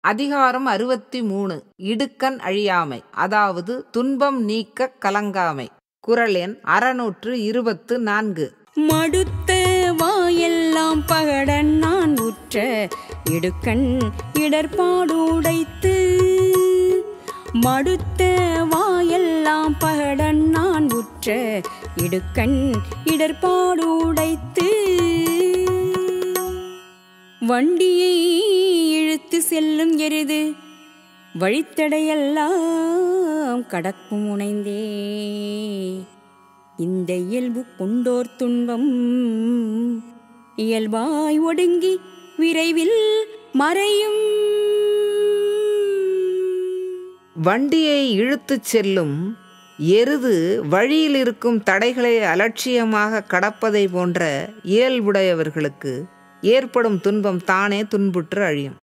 அதிகாரம் அறுபத்தி மூணு இடுக்கண் அழியாமை அதாவது துன்பம் நீக்க கலங்காமை குரல் எண் அறநூற்று இருபத்து நான்கு மடுத்த வாயெல்லாம் பகடன் நான் உற்ற இடுக்கண் இடர்பாடுடைத்து மடுத்த வாயெல்லாம் பகடன் நான் உற்ற இடுக்கண் இடர்பாடுடைத்து வண்டியை இழுத்து செல்லும் எருது வழித்தடையெல்லாம் கடக்கும் முனைந்தே இந்த இயல்பு கொண்டோர் துன்பம் இயல்பாய் ஒடுங்கி விரைவில் மறையும் வண்டியை இழுத்துச் செல்லும் எருது வழியில் இருக்கும் தடைகளை அலட்சியமாக கடப்பதை போன்ற இயல்புடையவர்களுக்கு ஏற்படும் துன்பம் தானே துன்புற்று அழியும்